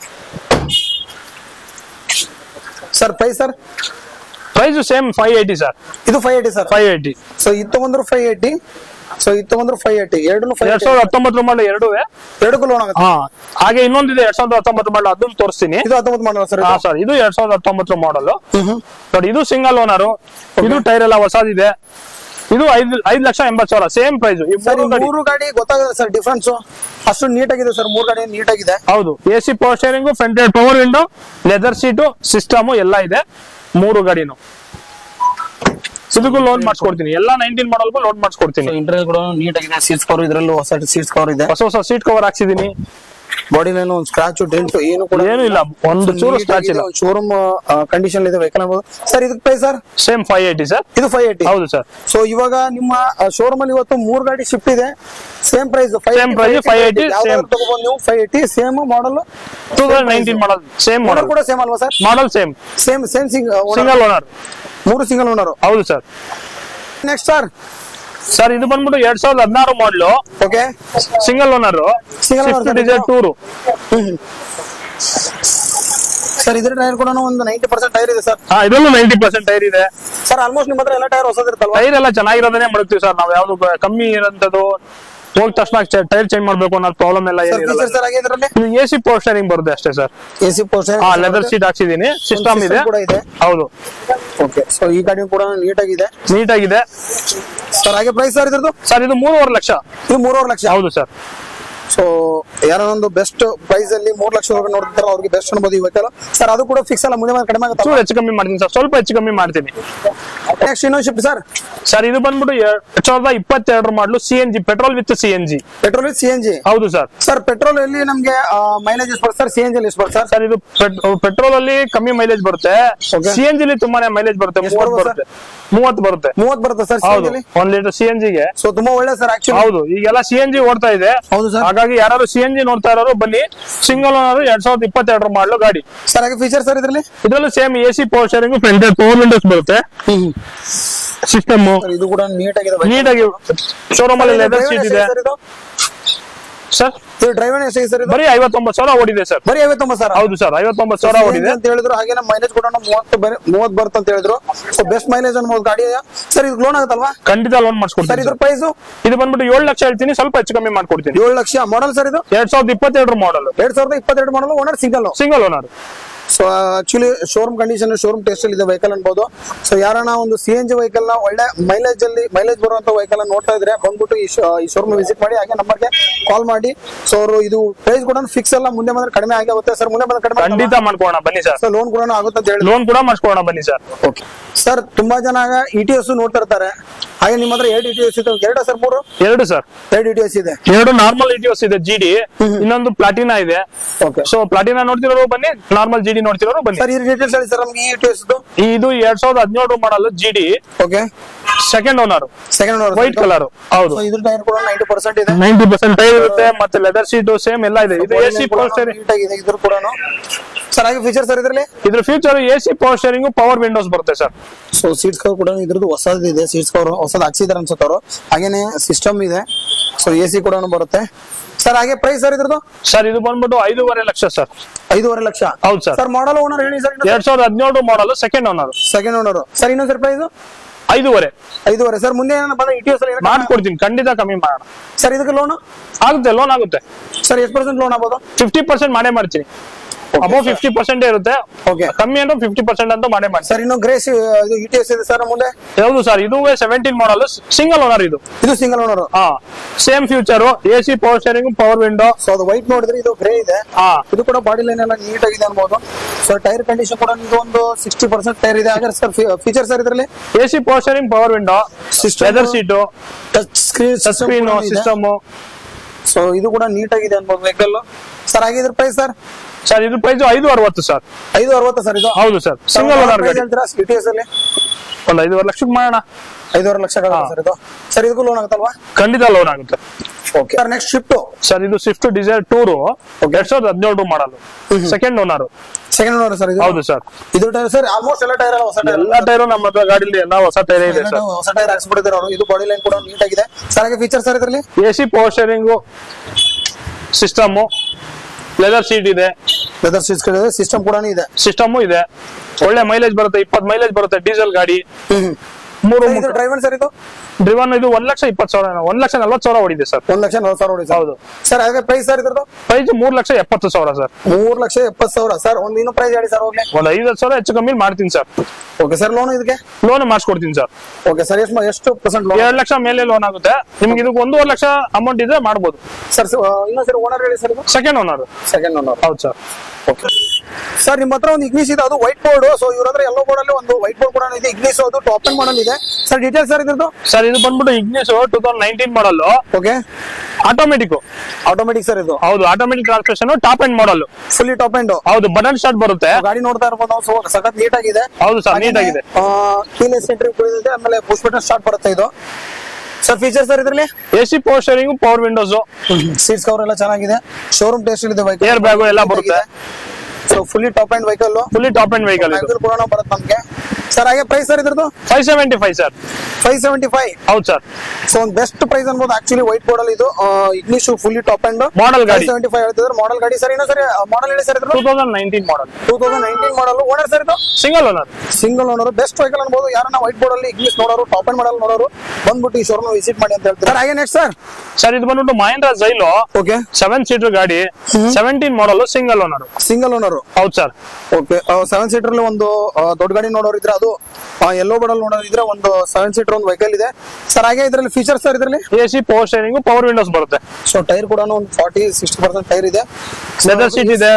sir price sir price same five eighty sir ಇದು five eighty sir five eighty so ಇದು ತಗೊಂಡ್ರು ಫೈವ್ ಏಯ್ಟಿ ಸೊ ಇದು ತಗೊಂಡ್ರು ಫೈವ್ ಏಯ್ಟಿ ಎರಡು ಫೈವ್ ಎರಡ್ ಸಾವಿರದ ಹತ್ತೊಂಬತ್ತರ ಮಾಡಲು ಎರಡೂ ಎರಡಕ್ಕೂ ಲೋನ್ ಆಗುತ್ತೆ ಹಾ ಹಾಗೆ ಇನ್ನೊಂದಿದೆ ಎರಡ್ ಸಾವಿರದ ಹತ್ತೊಂಬತ್ತು ಮಾಡಲು ಅದನ್ನ ತೋರಿಸ್ತೀನಿ ಇದು ಹತ್ತೊಂಬತ್ತು ಮಾಡಲ್ಲ ಸರ್ ಹಾ ಸರ್ ಇದು ಎರಡ್ ಸಾವಿರದ ಹತ್ತೊಂಬತ್ತರ ಮಾಡಲ್ ನೋಡಿ ಇದು ಸಿಂಗಲ್ ಓನರ್ ಇದು ಟೈರ್ ಎಲ್ಲ ಹೊಸದಿದೆ ಇದು ಐದು ಐದು ಲಕ್ಷ ಎಂಬತ್ತು ಸಾವಿರ ಸೇಮ್ ಪ್ರೈಸ್ ಸರ್ ಈ ಮೂರು ಗಾಡಿ ಗೊತ್ತಾಗುತ್ತೆ ಸರ್ ಡಿಫ್ರೆನ್ಸ್ ಅಷ್ಟು ನೀಟ್ ಆಗಿದೆ ಸರ್ ಮೂರು ಗಾಡಿ ನೀಟ್ ಆಗಿದೆ ಹೌದು A C power steering front power window leather seat system ಎಲ್ಲ ಇದೆ ಮೂರು ಗಾಡಿನು ಇದಕ್ಕೂ ಲೋನ್ ಮಾಡಿಸ್ಕೊಡ್ತೀನಿ ಎಲ್ಲ ನೈನ್ಟೀನ್ ಮಾಡಲ್ಗೂ ಲೋನ್ ಮಾಡಿಸ್ಕೊಡ್ತೀನಿ ಇಂಟರ್ವ್ಯೂ ಕೂಡ ನೀಟ್ ಆಗಿದೆ ಸೀಟ್ಸ್ ಕವರ್ ಇದರಲ್ಲೂ ಹೊಸ ಸೀಟ್ಸ್ ಕವರ್ ಇದೆ ಹೊಸ ಹೊಸ ಸೀಟ್ ಕವರ್ ಹಾಕ್ಸಿದೀನಿ ಬಾಡಿ ಲೈನ್ ಒಂದು ಸ್ಕ್ರಾಚ್ ಡೆಂಟ್ ಏನು ಕೂಡ ಏನು ಇಲ್ಲ ಒಂದು ಚೂರು ಸ್ಕ್ರಾಚ್ ಇಲ್ಲ ಶೋರೂಮ್ ಕಂಡೀಷನ್ ಇದೆ ವೆಹಿಕಲ್ ಅನ್ಬೋದು ಸರ್ ಇದಕ್ಕೆ price sir same five eighty sir ಇದು ಫೈವ್ ಏಯ್ಟಿ ಹೌದು ಸರ್ ಸೊ ಇವಾಗ ನಿಮ್ಮ ಶೋರೂಮ್ ಅಲ್ಲಿ ಇವತ್ತು ಮೂರು ಗಾಡಿ ಶಿಫ್ಟ್ ಇದೆ same price Same price, 580, same. ತಗೊಬೋದು ನೀವು five eighty same model two thousand nineteen model same owner model ಕೂಡ ಸೇಮ್ ಅಲ್ವಾ sir model same same same ಸಿಂಗ್ ಸಿಂಗಲ್ ಓನರ್ ಮೂರು ಸಿಂಗಲ್ ಓನರ್ ಹೌದು ಸರ್ ನೆಕ್ಸ್ಟ್ ಸರ್ ಸರ್ ಇದು ಬಂದ್ಬಿಟ್ಟು ಎರಡ್ ಸಾವಿರದ ಹದಿನಾರು model okay single owner Single owner sir Dzire ಇದು? ಟೂರು ಸರ್ ಇದ್ರ ಟೈರ್ ಕೂಡ ಒಂದು ನೈಂಟಿ ಪರ್ಸೆಂಟ್ ಟೈರ್ ಇದೆ ಸರ್ ಹಾ ಇದರಲ್ಲೂ ನೈಂಟಿ ಪರ್ಸೆಂಟ್ ಟೈರ್ ಇದೆ ಸರ್ ಆಲ್ಮೋಸ್ಟ್ ನಿಮ್ಮ ಹತ್ರ ಎಲ್ಲ ಟೈರ್ ಹೊಸದಿರುತ್ತಲ್ವಾ ಟೈರ್ ಎಲ್ಲ ಚೆನ್ನಾಗಿರೋದನ್ನೇ ಮಾಡ್ತೀವಿ ಸರ್ ನಾವು ಯಾವ್ದು ಬ- ಕಮ್ಮಿ ಇರೋಂಥದ್ದು ಹೋದ ತಕ್ಷಣ ಟೈರ್ ಚೇಂಜ್ ಮಾಡ್ಬೇಕು ಅನ್ನೋ ಪ್ರಾಬ್ಲಮ್ ಎಲ್ಲ ಸರ್ ಏನಿರಲ್ಲ ಫೀಚರ್ ಸರ್ ಹಾಗೆ ಇದರಲ್ಲಿ ಇದು ಎ ಸಿ ಪವರ್ ಸ್ಟೇರಿಂಗ್ ಬರುತ್ತೆ ಅಷ್ಟೇ ಸರ್ ಎ ಸಿ ಪೋಸ್ಟ್ ಹಾ ಲೆದರ್ ಸೀಟ್ ಹಾಕ್ಸಿದೀನಿ ಸಿಸ್ಟಮ್ system ಇದೆ ಕೂಡ ಇದೆ. ಹೌದು ಓಕೆ ಸೊ ಈ ಗಾಡಿ ಕೂಡ ನೀಟ್ ಆಗಿದೆ ನೀಟ್ ಆಗಿದೆ ಸರ್ ಹಾಗೆ ಪ್ರೈಸ್ ಸರ್ ಇದ್ರದ್ದು ಸರ್ ಇದು ಮೂರುವರೆ ಲಕ್ಷ ಇದು ಮೂರುವರೆ ಲಕ್ಷ ಹೌದು ಸರ್ ಸೊ ಯಾರೋ ಒಂದು ಬೆಸ್ಟ್ ಪ್ರೈಸ್ ಅಲ್ಲಿ ಮೂರ್ ಲಕ್ಷ ಒಳಗೆ ನೋಡ್ತಾರೆ ಅವ್ರಿಗೆ ಬೆಸ್ಟ್ ಅನ್ಬೋದು ಈ ವೆಹಿಕಲ್ ಸರ್ ಅದು ಕೂಡ ಫಿಕ್ಸ್ ಅಲ್ಲ ಮುಂದೆ ಕಡಿಮೆ ಆಗುತ್ತೆ ಚೂರು ಹೆಚ್ಚು ಕಮ್ಮಿ ಮಾಡ್ತೀನಿ ಸರ್ ಸ್ವಲ್ಪ ಹೆಚ್ಚು ಕಮ್ಮಿ ಮಾಡ್ತೀನಿ ನೆಕ್ಸ್ಟ್ ಇನ್ನೊಂದು ಶಿಫ್ಟ್ ಸರ್ ಸರ್ ಇದು ಬಂದ್ಬಿಟ್ಟು ಎರಡ್ ಸಾವಿರದ ಇಪ್ಪತ್ತೆರಡರ model C N G petrol with C N G petrol C N G ಹೌದು ಸರ್ ಸರ್ ಪೆಟ್ರೋಲ್ ಅಲ್ಲಿ ನಮ್ಗೆ ಮೈಲೇಜ್ ಎಷ್ಟು ಬರುತ್ತೆ ಸರ್ ಸಿ ಎನ್ ಜಿ ಎಷ್ಟು ಬರುತ್ತೆ ಸರ್ ಸರ್ ಇದು ಪೆಟ್ರೋಲ್ ಅಲ್ಲಿ ಕಮ್ಮಿ ಮೈಲೇಜ್ ಬರುತ್ತೆ Okay. ಸಿ ಎನ್ ಜಿಲಿ ತುಂಬಾನೇ ಮೈಲೇಜ್ ಬರುತ್ತೆ ಎಷ್ಟು ಮೂವತ್ತು ಬರುತ್ತೆ ಬರುತ್ತೆ ಮೂವತ್ತು ಬರುತ್ತೆ ಮೂವತ್ ಬರುತ್ತೆ ಸರ್ ಸಿ ಎನ್ ಹೌದು ಜಿಲಿ ಒಂದ್ ಲೀಟರ್ ಸಿ ಎನ್ ಜಿಗೆ ಸೊ ತುಂಬಾ ಒಳ್ಳೆ ಸರ್ ಆಕ್ಚುಲಿ ಹೌದು ಈಗೆಲ್ಲ ಸಿ ಎನ್ ಜಿ ಓಡ್ತಾ ಇದೆ ಹೌದು ಸರ್ ಹಾಗಾಗಿ ಯಾರು ಸಿ ಎನ್ ಜಿ ನೋಡ್ತಾ ಇರೋರು ಬನ್ನಿ ಸಿಂಗಲ್ ಓನರ್ ಎರಡ್ ಸಾವಿರದ ಇಪ್ಪತ್ತೆರಡರ ಮಾಡಲು ಗಾಡಿ ಸರ್ ಹಾಗೆ ಫೀಚರ್ ಸರ್ ಇದರಲ್ಲಿ ಇದ್ರಲ್ಲೂ same A C power steering front power windows ಬರುತ್ತೆ ಸಿಸ್ಟಮ್ ಸರ್ ಇದು ಕೂಡ ನೀಟ್ ಆಗಿದೆ ನೀಟಾಗಿ ಶೋರೂಮ್ ಅಲ್ಲಿ ಲೆದರ್ ಸೀಟ್ ಇದೆ ಸರ್ ಇದು ಸರ್ ಇದು ಡ್ರೈವರ್ ಎಷ್ಟಾಗಿದೆ ಸರ್ ಇದು ಬರೀ ಐವತ್ತೊಂಬತ್ತು ಸಾವಿರ ಓಡಿದೆ ಸರ್ ಬರೀ ಐವತ್ತೊಂಬತ್ತು ಸರ್ ಹೌದು ಸರ್ ಐವತ್ತೊಂಬತ್ತು ಸಾವಿರ ಓಡಿದೆ ಅಂತ ಹೇಳಿದ್ರು ಹಾಗೆ ಮೈಲೇಜ್ ಕೂಡ ಮೂವತ್ತು ಬರೀ ಮೂವತ್ತು ಬರುತ್ತೆ ಅಂತ ಹೇಳಿದ್ರು ಸೊ ಬೆಸ್ಟ್ ಮೈಲೇಜ್ ಅನ್ಬೋದು ಗಾಡಿ ಸರ್ ಇದು ಲೋನ್ ಆಗುತ್ತಲ್ವಾ ಖಂಡಿತ ಲೋನ್ ಸರ್ ಮಾಡಿಸ್ಕೊಡ್ತೀನಿ ಇದ್ರ ಪ್ರೈಸ್ ಇದು ಬಂದ್ಬಿಟ್ಟು ಏಳು ಲಕ್ಷ ಹೇಳ್ತೀನಿ ಸ್ವಲ್ಪ ಹೆಚ್ಚು ಕಮ್ಮಿ ಮಾಡ್ಕೊಡ್ತೀನಿ ಏಳು ಲಕ್ಷ ಮಾಡಲ್ ಸರ್ ಇದು ಎರಡ್ ಸಾವಿರದ ಇಪ್ಪತ್ತೆರಡರ ಮಾಡಲ್ ಎರಡ್ ಸಾವಿರದ ಇಪ್ಪತ್ತೆರಡು model owner single single owner so actually showroom condition showroom test ಅಲ್ಲಿ ಇದೆ ವೆಹಿಕಲ್ ಅನ್ಬೋದು ಸೊ ಯಾರನ್ನ ಒಂದು ಸಿ ಎನ್ ಜಿ ವೆಹಿಕಲ್ ನ ಒಳ್ಳೆ ಮೈಲೇಜ್ ಅಲ್ಲಿ ಮೈಲೇಜ್ ಬರುವಂತ ವೆಹಿಕಲ್ ನೋಡ್ತಾ ಇದ್ರೆ ಬಂದ್ಬಿಟ್ಟು ಈ ಶೋ- ಈ ಶೋರೂಮ್ ವಿಸಿಟ್ ಮಾಡಿ ಹಾಗೆ ನಂಬರ್ಗೆ ಕಾಲ್ ಮಾಡಿ ಸೊ ಅವರು ಇದು ಪ್ರೈಸ್ ಕೂಡ ಫಿಕ್ಸ್ ಅಲ್ಲ ಮುಂದೆ ಬಂದ್ರೆ ಕಡಿಮೆ ಆಗೇ ಹೋಗುತ್ತೆ ಸರ್ ಮುಂದೆ ಬಂದ್ರೆ ಕಡಿಮೆ ಖಂಡಿತ ಮಾಡ್ಕೋಣ ಬನ್ನಿ ಸರ್ ಸರ್ ಲೋನ್ ಕೂಡ ಆಗುತ್ತೆ ಅಂತ ಹೇಳಿ ಲೋನ್ ಕೂಡ ಮಾಡ್ಸ್ಕೊಳೋಣ ಬನ್ನಿ ಸರ್ ಓಕೆ ಸರ್ ತುಂಬಾ ಜನ ಇ ಟಿ ಎಸ್ ನೋಡ್ತಾ ಇರ್ತಾರೆ ಹಾಗೆ ನಿಮ್ಮ ಹತ್ರ ಎರಡು ಇ ಟಿ ಎಸ್ ಇದೆ ಎರಡು ಸರ್ ಮೂರು ಎರಡು ಸರ್ ಎರಡು ಇ ಟಿ ಎಸ್ ಇದೆ ಎರಡು ನಾರ್ಮಲ್ ಇಟಿಯೋಸ್ ಇದೆ ಜಿ ಡಿ ಇನ್ನೊಂದು ಪ್ಲಾಟಿನಾ ಇದೆ ಓಕೆ ಸೊ ಪ್ಲಾಟಿನಾ ನೋಡ್ತಿರೋರು ಬನ್ನಿ ನಾರ್ಮಲ್ ಜಿ ಡಿ ನೋಡ್ತಿರೋರು ಬನ್ನಿ ಸರ್ ಈ ಡೀಟೇಲ್ಸ್ ಹೇಳಿ ಸರ್ ನಮ್ಗೆ ಈ ಟಿ ಎಸ್ ಇದು ಎರಡ್ ಸಾವಿರದ ಹದಿನೇಳು model G D okay second owner second white colour ಹೌದು ಇದ್ರ ಟೈರ್ ಕೂಡ ನೈಂಟಿ ಪರ್ಸೆಂಟ್ ಇದೆ ನೈಂಟಿ ಪರ್ಸೆಂಟ್ ಟೈರ್ ಇರುತ್ತೆ ಮತ್ತೆ ಲೆದರ್ ಸೀಟು ಸೇಮ್ ಎಲ್ಲ ಇದೆ ಇದು ಎ ಸಿ ಪವರ್ ಸ್ಟೇರಿಂಗ್ ನೀಟಾಗಿದೆ ಇದ್ರ ಕೂಡ ಸರ್ ಹಾಗೆ ಫೀಚರ್ ಸರ್ ಇದ್ರಲ್ಲಿ ಇದ್ರ future A C power steering power windows ಬರುತ್ತೆ ಸರ್ ಸೊ ಸೀಟ್ಸ್ ಕವರ್ ಕೂಡ ಇದ್ರದ್ದು ಹೊಸದು ಇದೆ ಸೀಟ್ಸ್ ಕವರ್ ಹೊಸದು ಹಾಕ್ಸಿದಾರೆ ಅನ್ಸುತ್ತೆ ಅವರು ಹಾಗೇನೆ ಸಿಸ್ಟಮ್ ಇದೆ ಸೊ ಎ ಸಿ ಕೂಡ ಬರುತ್ತೆ ಸರ್ ಹಾಗೆ ಪ್ರೈಸ್ ಸರ್ ಇದ್ರದ್ದು ಸರ್ ಇದು ಬಂದ್ಬಿಟ್ಟು ಐದೂವರೆ ಲಕ್ಷ ಸರ್ ಐದೂವರೆ ಲಕ್ಷ ಹೌದು ಸರ್ ಸರ್ ಮಾಡಲ್ ಓನರ್ ಹೇಳಿ ಸರ್ ಎರಡ್ ಸಾವಿರದ ಹದಿನೇಳು model second owner second owner sir ಇನ್ನೊಂದು ಸರ್ ಪ್ರೈಸ್ ಐದೂವರೆ ಐದೂವರೆ ಸರ್ ಮುಂದೆ ಏನಾರ ಬಂದ್ರೆ ಇ ಟಿ ಎಸ್ ಮಾಡ್ಕೊಡ್ತೀನಿ ಖಂಡಿತ ಕಮ್ಮಿ ಮಾಡೋಣ ಸರ್ ಇದಕ್ಕೆ ಲೋನ್ ಆಗುತ್ತೆ ಲೋನ್ ಆಗುತ್ತೆ ಸರ್ ಎಷ್ಟು ಪರ್ಸೆಂಟ್ ಲೋನ್ ಆಗ್ಬೋದು ಫಿಫ್ಟಿ ಪರ್ಸೆಂಟ್ ಮಾಡೇ ಮಾಡ್ತೀನಿ ಅಬೌವ್ ಫಿಫ್ಟಿ ಪರ್ಸೆಂಟ್ ಇರುತ್ತೆ Okay. ಕಮ್ಮಿ ಅಂದ್ರೆ ಫಿಫ್ಟಿ ಪರ್ಸೆಂಟ್ ಅಂತ ಮಾಡೇ ಮಾಡ್ತೀನಿ ಸರ್ ಇನ್ನು ಗ್ರೇಸ್ ಇದು ಇ ಟಿ ಎಸ್ ಇದೆ ಸರ್ ಮುಂದೆ ಹೌದು ಸರ್ ಇದು ಸೆವೆಂಟೀನ್ ಮಾಡಲ್ ಸಿಂಗಲ್ ಓನರ್ ಇದು ಇದು ಸಿಂಗಲ್ ಓನರ್ ಹಾ same future A C power steering power window so ಅದು ವೈಟ್ ನೋಡಿದ್ರೆ ಇದು ಗ್ರೇ ಇದೆ ಹಾ ಇದು ಕೂಡ ಬಾಡಿ ಲೈನ್ ಎಲ್ಲ ನೀಟ್ ಆಗಿದೆ ಅನ್ಬೋದು ಸೊ ಟೈರ್ ಕಂಡೀಷನ್ ಕೂಡ ಇದು ಒಂದು ಸಿಕ್ಸ್ಟಿ ಪರ್ಸೆಂಟ್ ಟೈರ್ ಇದೆ ಹಾಗಾದ್ರೆ ಸರ್ ಫೀಚರ್ ಸರ್ ಇದರಲ್ಲಿ A C power steering power window System- leather seat touch screen touch screen system so ಇದು ಕೂಡ ನೀಟ್ ಆಗಿದೆ ಅನ್ಬೋದು ವೆಹಿಕಲ್ ಸರ್ ಹಾಗಿದ್ರೆ ಪ್ರೈಸ್ ಸರ್ ಸರ್ ಇದು ಪ್ರೈಸ್ ಐದು ಅರವತ್ತು ಸರ್ ಐದು ಅರವತ್ತು ಸರ್ ಇದು ಹೌದು ಸರ್ ಸಿಂಗಲ್ ಓನರ್ ಗಾಡಿ ಹೇಳ್ತೀರಾ ಸಿ ಎಸ್ ಅಲ್ಲಿ ಒಂದು ಐದುವರೆ ಲಕ್ಷಕ್ಕೆ ಮಾಡೋಣ ಐದೂವರೆ ಲಕ್ಷ ಸರ್ ಇದು ಸರ್ ಇದಕ್ಕೂ ಲೋನ್ ಆಗುತ್ತಲ್ವಾ ಖಂಡಿತ ಲೋನ್ ಆಗುತ್ತೆ okay sir next Swift sir ಇದು ಸ್ವಿಫ್ಟ್ ಡಿಸೈರ್ ಟೂರು ಎರಡ್ ಸಾವಿರದ ಹದಿನೇಳು model second owner second owner sir ಇದು ಹೌದು ಸರ್ ಇದು ಟೈರ್ ಸರ್ ಆಲ್ಮೋಸ್ಟ್ ಎಲ್ಲ ಟೈರ್ ಹೊಸ ಟೈರ್ ಎಲ್ಲಾ ಟೈರು ನಮ್ಮ ಹತ್ರ ಗಾಡಿಲಿ ಎಲ್ಲ ಹೊಸ ಟೈರ್ ಇದೆ ಸರ್ ಹೊಸ ಟೈರ್ ಹಾಕ್ಸ್ಬಿಟ್ಟಿದ್ದಾರೆ ಅವರು ಇದು ಬಾಡಿ ಲೈನ್ ಕೂಡ ನೀಟ್ ಆಗಿದೆ ಸರ್ ಹಾಗೆ ಫೀಚರ್ ಸರ್ ಇದರಲ್ಲಿ A C power steering system leather seat ಇದೆ ಲೆದರ್ ಸೀಟ್ಸ್ ಇದೆ ಸಿಸ್ಟಮ್ ಕೂಡ ಇದೆ ಸಿಸ್ಟಮು ಇದೆ ಒಳ್ಳೆ ಮೈಲೇಜ್ ಬರುತ್ತೆ ಇಪ್ಪತ್ತು ಮೈಲೇಜ್ ಬರುತ್ತೆ ಡೀಸೆಲ್ ಗಾಡಿ ಮೂರು ಇದು ಡ್ರೈವರ್ ಸರ್ ಇದು ಡ್ರಿವನ್ ಇದು ಒಂದ್ ಲಕ್ಷ ಇಪ್ಪತ್ತು ಸಾವಿರ ಒಂದ್ ಲಕ್ಷ ನಲ್ವತ್ತು ಸಾವಿರ ಹೊಡಿದೆ ಸರ್ ಒಂದ್ ಲಕ್ಷ ನಲ್ವತ್ತು ಸಾವಿರ ಹೊಡಿ ಸರ್ ಹೌದು ಸರ್ ಹಾಗೆ ಪ್ರೈಸ್ ಸರ್ ಇದ್ರದ್ದು ಪ್ರೈಸ್ ಮೂರ್ ಲಕ್ಷ ಎಪ್ಪತ್ತು ಸಾವಿರ ಸರ್ ಮೂರ್ ಲಕ್ಷ ಎಪ್ಪತ್ತು ಸಾವಿರ ಸರ್ ಒಂದು ಇನ್ನೂ ಪ್ರೈಸ್ ಹೇಳಿ ಸರ್ ಹೋಗ್ಲಿ ಒಂದ್ ಐದು ಸಾವಿರ ಹೆಚ್ಚು ಕಮ್ಮಿ ಮಾಡ್ತೀನಿ ಸರ್ ಓಕೆ ಸರ್ ಲೋನ್ ಇದಕ್ಕೆ ಲೋನ್ ಮಾಡಿಸ್ಕೊಡ್ತೀನಿ ಸರ್ ಓಕೆ ಸರ್ ಎಷ್ಟು ಎಷ್ಟು ಪರ್ಸೆಂಟ್ ಲೋನ್ ಎರಡ್ ಲಕ್ಷ ಮೇಲೆ ಲೋನ್ ಆಗುತ್ತೆ ನಿಮ್ಗೆ ಇದಕ್ಕೆ ಒಂದೂವರೆ ಲಕ್ಷ ಅಮೌಂಟ್ ಇದ್ರೆ ಮಾಡ್ಬೋದು ಸರ್ ಇನ್ನೊಂದು ಸರ್ ಓನರ್ ಹೇಳಿ ಸರ್ ಇದು ಸೆಕೆಂಡ್ ಓನರ್ ಸೆಕೆಂಡ್ ಓನರ್ ಹೌದು ಸರ್ ಓಕೆ ಸರ್ ನಿಮ್ಮ ಹತ್ರ ಒಂದು ಇಗ್ನಿಸ್ ಇದೆ ಅದು ವೈಟ್ ಬೋರ್ಡ್ ಸೊ ಇವ್ರ ಹತ್ರ ಎಲ್ಲೋ ಬೋರ್ಡ್ ಅಲ್ಲಿ ಒಂದು ವೈಟ್ ಬೋರ್ಡ್ ಕೂಡ ಇದೆ ಇಗ್ನಿಸ್ ಅದು ಟಾಪ್ ಅಂಡ್ ಮಾಡಲ್ ಇದೆ ಸರ್ ಡೀಟೇಲ್ಸ್ ಸರ್ ಇದ್ರದ್ದು ಸರ್ ಇದು ಬಂದ್ಬಿಟ್ಟು Ignis two thousand nineteen model okay automatic automatic sir ಇದು ಹೌದು automatic transmission top end model fully top end ಹೌದು ಬಟನ್ ಸ್ಟಾರ್ಟ್ ಬರುತ್ತೆ ಗಾಡಿ ನೋಡ್ತಾ ಇರ್ಬೋದು ಸೊ ಸಖತ್ ನೀಟ್ ಆಗಿದೆ ಹೌದು ಸರ್ ನೀಟ್ ಆಗಿದೆ ಕೀಲೆಸ್ ಎಂಟ್ರಿ ಇದೆ ಆಮೇಲೆ ಪುಷ್ ಬಟನ್ ಸ್ಟಾರ್ಟ್ ಬರುತ್ತೆ ಇದು ಸರ್ ಫೀಚರ್ ಸರ್ ಇದರಲ್ಲಿ A C power steering power windows seats cover ಎಲ್ಲ ಚೆನ್ನಾಗಿದೆ ಶೋರೂಮ್ ಟೆಸ್ಟ್ ಇದೆ ವೆಹಿಕಲ್ Air bag ಎಲ್ಲ ಬರುತ್ತೆ. So fully top end vehicle fully top end vehicle ಇದು ಕೂಡ ಬರುತ್ತೆ ನಮಗೆ ಸರ್ ಹಾಗೆ ಪ್ರೈಸ್ ಸರ್ ಇದ್ರದ್ದು five seventy five sir five seventy five ಹೌದು ಸರ್ ಸೊ ಒಂದು ಬೆಸ್ಟ್ ಪ್ರೈಸ್ ಅನ್ಬೋದು ಆಕ್ಚುಲಿ ವೈಟ್ ಬೋರ್ಡ್ ಅಲ್ಲಿ ಇದು English fully top end Model ಗಾಡಿ. ಸೆವೆಂಟಿ ಫೈವ್ ಹೇಳ್ತಿದ್ರೆ ಮಾಡೆಲ್ ಗಾಡಿ ಸರ್ ಇನ್ನೂ ಸರಿ ಮಾಡೆಲ್ ಹೇಳಿ ಸರ್ ಇದ್ರು two thousand nineteen model two thousand nineteen model owner sir ಇದು single owner single owner best vehicle ಅನ್ಬೋದು ಯಾರನ್ನ ವೈಟ್ ಬೋರ್ಡ್ ಅಲ್ಲಿ ಇಂಗ್ಲಿಷ್ ನೋಡೋರು ಟಾಪ್ ಅಂಡ್ ಮಾಡಲ್ ನೋಡೋರು ಬಂದ್ಬಿಟ್ಟು ಈ ಶೋರೂಮ್ ವಿಸಿಟ್ ಮಾಡಿ ಅಂತ ಹೇಳ್ತಾರೆ ಹಾಗೆ ನೆಕ್ಸ್ಟ್ ಸರ್ ಸರ್ ಇದು ಬಂದ್ಬಿಟ್ಟು Mahindra Xylo okay seven seater ಗಾಡಿ seventeen model single owner single owner ಹೌದು ಸರ್ ಓಕೆ ಸೆವೆನ್ ಸೀಟರ್ ಅಲ್ಲಿ ಒಂದು ಆ, ದೊಡ್ಡ ಗಾಡಿ ನೋಡೋರು ಇದ್ರೆ ಅದು ಎಲ್ಲೋ ಬೋರ್ಡ್ ಅಲ್ಲಿ ನೋಡೋರು ಇದ್ರೆ ಒಂದು ಸೆವೆನ್ ಸೀಟರ್ ಒಂದು ವೆಹಿಕಲ್ ಇದೆ ಸರ್ ಹಾಗೆ ಇದರಲ್ಲಿ ಫೀಚರ್ಸ್ ಸರ್ ಇದರಲ್ಲಿ A C power steering power windows ಬರುತ್ತೆ ಸೊ ಟೈರ್ ಕೂಡ ಒಂದು ಫಾರ್ಟಿ ಸಿಕ್ಸ್ಟಿ ಪರ್ಸೆಂಟ್ ಟೈರ್ ಇದೆ ಲೆದರ್ ಸೀಟ್ ಇದೆ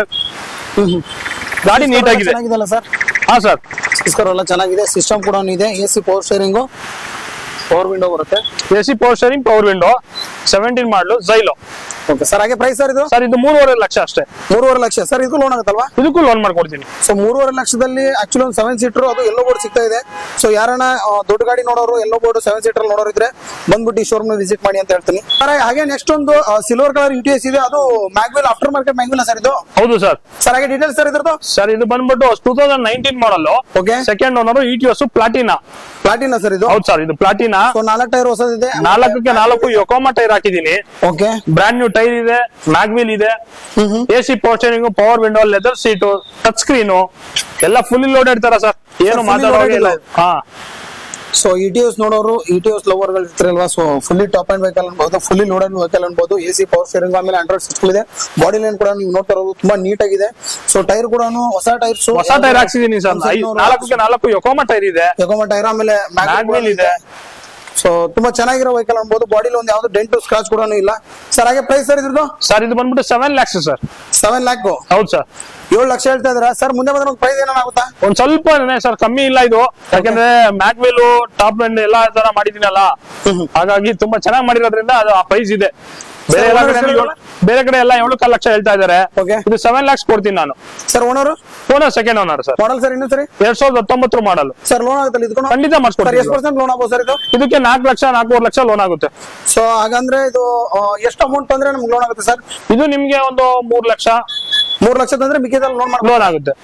ಗಾಡಿ ನೀಟ್ ಆಗಿದೆ ಚೆನ್ನಾಗಿದೆಲ್ಲ ಸರ್ ಹಾ ಸರ್ ಸ್ಪೀಕರ್ ಎಲ್ಲ ಚೆನ್ನಾಗಿದೆ ಸಿಸ್ಟಮ್ ಕೂಡ ಇದೆ A C power steering power window ಬರುತ್ತೆ A C power steering power window seventeen model Xylo okay sir ಹಾಗೆ ಪ್ರೈಸ್ ಸರ್ ಇದು ಸರ್ ಇದು ಮೂರುವರೆ ಲಕ್ಷ ಅಷ್ಟೇ ಮೂರುವರೆ ಲಕ್ಷ ಸರ್ ಇದು ಲೋನ್ ಆಗುತ್ತಲ್ವಾ ಇದಕ್ಕೂ ಲೋನ್ ಮಾಡ್ಕೊಡ್ತೀನಿ ಸೊ ಮೂರುವರೆ ಲಕ್ಷದಲ್ಲಿ ಆಕ್ಚುಲಿ ಒಂದು ಸೆವೆನ್ ಸೀಟರ್ ಅದು ಎಲ್ಲೋ ಬೋರ್ಡ್ ಸಿಗ್ತಾ ಇದೆ ಸೊ ಯಾರನ್ನ ಆ, ದೊಡ್ಡ ಗಾಡಿ ನೋಡೋರು ಎಲ್ಲೋ ಬೋರ್ಡ್ ಸೆವೆನ್ ಸೀಟರ್ ನೋಡೋರು ಇದ್ರೆ ಬಂದ್ಬಿಟ್ಟು ಈ ಶೋರೂಮ್ ವಿಸಿಟ್ ಮಾಡಿ ಅಂತ ಹೇಳ್ತೀನಿ ಸರ್ ಹಾಗೆ ನೆಕ್ಸ್ಟ್ ಒಂದು silver colour U T S ಇದೆ ಅದು mag wheel aftermarket mag wheel sir ಇದು ಹೌದು ಸರ್ ಸರ್ ಹಾಗೆ ಡೀಟೇಲ್ಸ್ ಸರ್ ಇದ್ರದ್ದು ಸರ್ ಇದು ಬಂದ್ಬಿಟ್ಟು two thousand nineteen model okay second owner E T S Platinum Platinum sir ಇದು ಹೌದು ಸರ್ ಇದು ಪ್ಲಾಟಿನಾ ಸೊ ನಾಲ್ಕು ಟೈರ್ ಹೊಸದಿದೆ ನಾಲ್ಕಕ್ಕೆ ನಾಲ್ಕು ಯೋಕೋಮಾ ಟೈರ್ ಹಾಕಿದೀನಿ ಓಕೆ ಬ್ರಾಂಡ್ ನ್ಯೂ ಟೈರ್ ಇದೆ ಮ್ಯಾಗ್ವೀಲ್ ಇದೆ hmm hmm A C power steering power window leather seat touch screen ಎಲ್ಲ ಫುಲ್ಲಿ ಲೋಡೆಡ್ ತರ ಸರ್ ಏನು fully ಮಾತಾಡೋಂಗಿಲ್ಲ loaded ಹಾ ಸೊ ಇ ಟಿ ಎಸ್ ನೋಡೋರು ಇ ಟಿ ಎಸ್ ಲವರ್ ಗಳು ಇರ್ತಾರಲ್ವಾ so fully top end vehicle ಅನ್ಬೋದು ಫುಲ್ಲಿ ಲೋಡೆಡ್ ವೆಹಿಕಲ್ ಅನ್ಬೋದು ಎ ಸಿ ಪವರ್ ಸ್ಟೇರಿಂಗ್ ಆಮೇಲೆ ಆಂಡ್ರಾಯ್ಡ್ ಸಿಸ್ಟಮ್ ಇದೆ ಬಾಡಿ ಲೈನ್ ಕೂಡ ನೀವು ನೋಡ್ತಾ ಇರೋದು ತುಂಬಾ ನೀಟ್ ಆಗಿದೆ ಸೊ ಟೈರ್ ಕೂಡ ಹೊಸ ಟೈರ್ಸ್ ಹೊಸ ಟೈರ್ ಹಾಕ್ಸಿದೀನಿ ಸರ್ ನಾಲ್ಕು ನಾಲ್ಕು ಯೊಕೋಮ ಟೈರ್ ಇದೆ ಎಗೋಮ ಟೈರ್ ಆಮೇಲೆ ಮ್ಯಾಗ್ ವೀಲ್ ಇದೆ ಸೊ ತುಂಬಾ ಚೆನ್ನಾಗಿರೋ ವೆಹಿಕಲ್ ಅನ್ಬೋದು ಬಾಡಿಲಿ ಒಂದು ಯಾವ್ದು ಡೆಂಟ್ ಸ್ಕ್ರಾಚ್ ಕೂಡ ಇಲ್ಲ ಸರ್ ಹಾಗೆ ಪ್ರೈಸ್ ಸರ್ ಇದ್ರದ್ದು ಸರ್ ಇದು ಬಂದ್ಬಿಟ್ಟು seven lakhs sir seven lakh ಹೌದು ಸರ್ ಏಳು ಲಕ್ಷ ಹೇಳ್ತಾ ಇದ್ರ ಸರ್ ಮುಂದೆ ಬಂದ್ರೆ ಒಂದು ಪ್ರೈಸ್ ಏನಾಗುತ್ತಾ ಒಂದ್ ಸ್ವಲ್ಪ ಸರ್ ಕಮ್ಮಿ ಇಲ್ಲ ಇದು ಯಾಕಂದ್ರೆ ಮ್ಯಾಕ್ ವೀಲು ಟಾಪ್ ಎಂಡ್ ಎಲ್ಲಾ ತರ ಮಾಡಿದೀನಲ್ಲ ಹಾಗಾಗಿ ತುಂಬಾ ಚೆನ್ನಾಗಿ ಮಾಡಿರೋದ್ರಿಂದ ಅದು ಆ ಪ್ರೈಸ್ ಇದೆ ಬೇರೆ ಎಲ್ಲ ಕಡೆ ಏಳು- ಬೇರೆ ಕಡೆ ಎಲ್ಲ ಏಳು ಕಾಲ್ ಲಕ್ಷ ಹೇಳ್ತಾ ಇದಾರೆ Okay. ಇದು ಸೆವೆನ್ ಲ್ಯಾಕ್ಸ್ ಕೊಡ್ತೀನಿ ನಾನು sir owner owner second owner sir model sir ಇನ್ನು ಸರಿ ಎರಡ್ ಸಾವಿರದ ಹತ್ತೊಂಬತ್ತರ ಮಾಡಲ್ ಸರ್ ಲೋನ್ ಆಗುತ್ತಲ್ಲ ಇದಕ್ಕೂ ಖಂಡಿತ ಸರ್ ಮಾಡಿಸ್ಕೊಡ್ತೀನಿ ಎಷ್ಟು ಪರ್ಸೆಂಟ್ ಲೋನ್ ಆಗ್ಬೋದು ಸರ್ ಇದು ಇದಕ್ಕೆ ನಾಲ್ಕು ಲಕ್ಷ ನಾಲ್ಕೂವರೆ ಲಕ್ಷ ಲೋನ್ ಆಗುತ್ತೆ ಸೊ ಹಾಗಂದ್ರೆ ಇದು ಆ, ಎಷ್ಟು ಅಮೌಂಟ್ ತಂದ್ರೆ ನಮ್ಗೆ ಲೋನ್ ಆಗುತ್ತೆ ಸರ್ ಇದು ನಿಮ್ಗೆ ಒಂದು ಮೂರ್ ಲಕ್ಷ ಮೂರ್ ಲಕ್ಷ ತಂದ್ರೆ ಮಿಕ್ಕಿದಲ್ಲಿ ಲೋನ್ ಮಾಡ್ಬೋದು ಲೋನ್ ಆಗುತ್ತೆ